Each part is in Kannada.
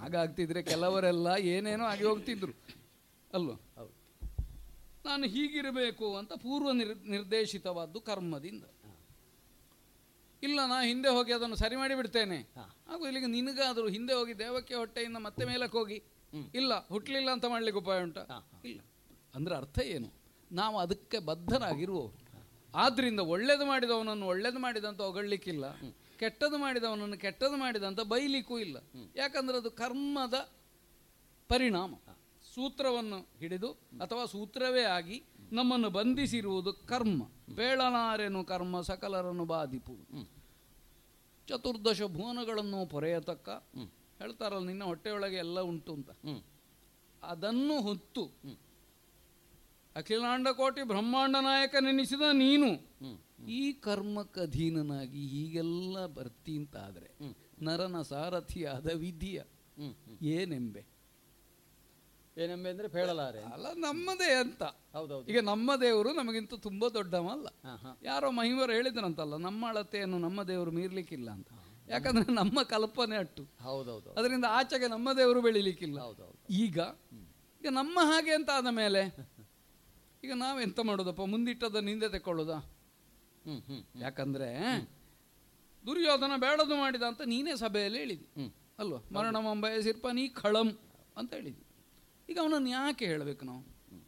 ಹಾಗಾಗ್ತಿದ್ರೆ ಕೆಲವರೆಲ್ಲ ಏನೇನೋ ಆಗಿ ಹೋಗ್ತಿದ್ರು ಅಲ್ವಾ ಹೌದು ನಾನು ಹೀಗಿರಬೇಕು ಅಂತ ಪೂರ್ವ ನಿರ್ ನಿರ್ದೇಶಿತವಾದ್ದು ಕರ್ಮದಿಂದ ಇಲ್ಲ ನಾ ಹಿಂದೆ ಹೋಗಿ ಅದನ್ನು ಸರಿ ಮಾಡಿ ಬಿಡ್ತೇನೆ ಹಾ. ಹಾಗೂ ಇಲ್ಲಿಗೆ ನಿನಗಾದರೂ ಹಿಂದೆ ಹೋಗಿ ದೇವಕ್ಕೆ ಹೊಟ್ಟೆಯಿಂದ ಮತ್ತೆ ಮೇಲಕ್ಕೆ ಹೋಗಿ ಇಲ್ಲ ಹುಟ್ಲಿಲ್ಲ ಅಂತ ಮಾಡ್ಲಿಕ್ಕೆ ಉಪಾಯ ಉಂಟ ಹಾ, ಇಲ್ಲ ಅಂದ್ರೆ ಅರ್ಥ ಏನು ನಾವು ಅದಕ್ಕೆ ಬದ್ಧರಾಗಿರುವವರು ಆದ್ರಿಂದ ಒಳ್ಳೇದು ಮಾಡಿದವನನ್ನು ಒಳ್ಳೇದು ಮಾಡಿದಂತ ಹೊಗಳ್ಲಿಕ್ಕಿಲ್ಲ ಕೆಟ್ಟದ್ದು ಮಾಡಿದವನನ್ನು ಕೆಟ್ಟದ್ದು ಮಾಡಿದಂತ ಬೈಲಿಕ್ಕೂ ಇಲ್ಲ ಯಾಕಂದ್ರೆ ಅದು ಕರ್ಮದ ಪರಿಣಾಮ ಸೂತ್ರವನ್ನು ಹಿಡಿದು ಅಥವಾ ಸೂತ್ರವೇ ಆಗಿ ನಮ್ಮನ್ನು ಬಂಧಿಸಿರುವುದು ಕರ್ಮ ಬೇಳನಾರೆನು ಕರ್ಮ ಸಕಲರನ್ನು ಬಾಧಿಪು ಚತುರ್ದಶ ಭುವನಗಳನ್ನು ಪೊರೆಯತಕ್ಕ ಹೇಳ್ತಾರಲ್ಲ ನಿನ್ನ ಹೊಟ್ಟೆಯೊಳಗೆ ಎಲ್ಲ ಉಂಟು ಅಂತ ಹ್ಮ್ ಅದನ್ನು ಹೊತ್ತು ಅಖಿಲಾಂಡ ಕೋಟಿ ಬ್ರಹ್ಮಾಂಡ ನಾಯಕ ನೆನೆಸಿದ ನೀನು ಹ್ಮ್ ಈ ಕರ್ಮಕ್ಕೆ ಅಧೀನನಾಗಿ ಹೀಗೆಲ್ಲ ಬರ್ತಿ ಅಂತಾದ್ರೆ ನರನ ಸಾರಥಿಯಾದ ವಿಧಿಯ ಹ್ಮ್ ಏನೆಂಬೆ ಏನೆಂಬೆ ಅಂದ್ರೆ ಹೇಳಲಾರೆ ಅಲ್ಲ ನಮ್ಮದೇ ಅಂತ ಹೌದೌದು ಈಗ ನಮ್ಮ ದೇವರು ನಮಗಿಂತ ತುಂಬಾ ದೊಡ್ಡವ ಅಲ್ಲ ಹಾ ಹಾ ಯಾರೋ ಮಹಿಮರು ಹೇಳಿದ್ರಂತಲ್ಲ ನಮ್ಮ ಅಳತೆಯನ್ನು ನಮ್ಮ ದೇವರು ಮೀರ್ಲಿಕ್ಕಿಲ್ಲ ಅಂತ ಯಾಕಂದ್ರೆ ನಮ್ಮ ಕಲ್ಪನೆ ಅಟ್ಟು ಹೌದೌದು ಅದರಿಂದ ಆಚೆಗೆ ನಮ್ಮ ದೇವರು ಬೆಳಿಲಿಕ್ಕಿಲ್ಲ ಹೌದೌದು ಈಗ ಈಗ ನಮ್ಮ ಹಾಗೆ ಅಂತ ಆದ ಮೇಲೆ ಈಗ ನಾವೆಂತ ಮಾಡೋದಪ್ಪ ಮುಂದಿಟ್ಟದನ್ನು ಹಿಂದೆ ತೆಕ್ಕೊಳ್ಳೋದಾ ಹ್ಮ್ ಹ್ಮ್ ಯಾಕಂದ್ರೆ ದುರ್ಯೋಧನ ಬೇಡದು ಮಾಡಿದ ಅಂತ ನೀನೇ ಸಭೆಯಲ್ಲಿ ಹೇಳಿದಿ ಹ್ಮ್ ಅಲ್ವಾ ಮರಣ ಬಯಸಿರ್ಪ ನೀ ಖಳಂ ಅಂತ ಹೇಳಿದಿ ಈಗ ಅವನನ್ನು ಯಾಕೆ ಹೇಳಬೇಕು ನಾವು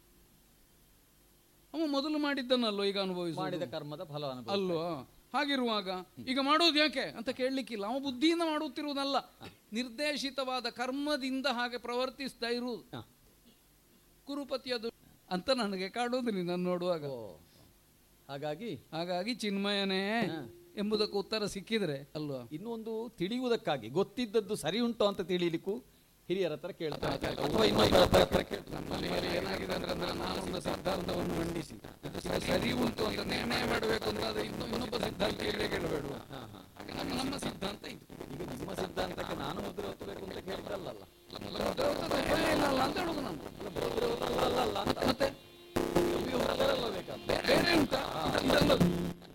ಅವ ಮೊದಲು ಮಾಡಿದ್ದನ್ನಲ್ಲೋ ಈಗ ಅನುಭವಿಸ ಮಾಡಿದ ಕರ್ಮದ ಫಲ ಅನುಭವ ಅಲ್ವಾ ಹಾಗಿರುವಾಗ ಈಗ ಮಾಡೋದು ಯಾಕೆ ಅಂತ ಕೇಳಲಿಕ್ಕಿಲ್ಲ ಅವ ಬುದ್ಧಿಯಿಂದ ಮಾಡುತ್ತಿರುವುದಲ್ಲ ನಿರ್ದೇಶಿತವಾದ ಕರ್ಮದಿಂದ ಹಾಗೆ ಪ್ರವರ್ತಿಸ್ತಾ ಇರುವುದು ಹಾ. ಕುರುಪತಿಯದು ಅಂತ ನನಗೆ ಕಾಡೋದು ನೀನು ನೋಡುವಾಗ ಓ ಹಾಗಾಗಿ ಹಾಗಾಗಿ ಚಿನ್ಮಯನೇ ಎಂಬುದಕ್ಕೆ ಉತ್ತರ ಸಿಕ್ಕಿದ್ರೆ ಅಲ್ವಾ ಇನ್ನೂ ಒಂದು ತಿಳಿಯುವುದಕ್ಕಾಗಿ ಗೊತ್ತಿದ್ದದ್ದು ಸರಿ ಉಂಟು ಅಂತ ತಿಳಿಯಲಿಕ್ಕೂ ಹಿರಿಯರ ಹತ್ರ ಕೇಳ್ತಾರೆ ಅಥವಾ ಇನ್ನೊಬ್ಬರ ಹತ್ರ ಹತ್ರ ಕೇಳು. ನಮ್ಮಲ್ಲಿ ಮೇಲೆ ಏನಾಗಿದೆ ಅಂದ್ರೆ ಅಂದ್ರೆ ನಾನೊಂದು ಸಿದ್ಧಾಂತವನ್ನು ಮಂಡಿಸಿ ಇದು ಸರಿ ಉಂಟು ಅಂತ ನಿರ್ಣಯ ಮಾಡಬೇಕು ಅಂತ ಅದು ಇನ್ನು ಇನ್ನೊಬ್ಬ ಸಿದ್ಧಾಂತ ಕೇಳೇ ಕೇಳಬೇಡ ಹಾಗೆ ನಮ್ಮ ನಮ್ಮ ಸಿದ್ಧಾಂತ ಇದು ಈಗ ನಿಮ್ಮ ಸಿದ್ಧಾಂತಕ್ಕೆ ನಾನು ಮೊದಲು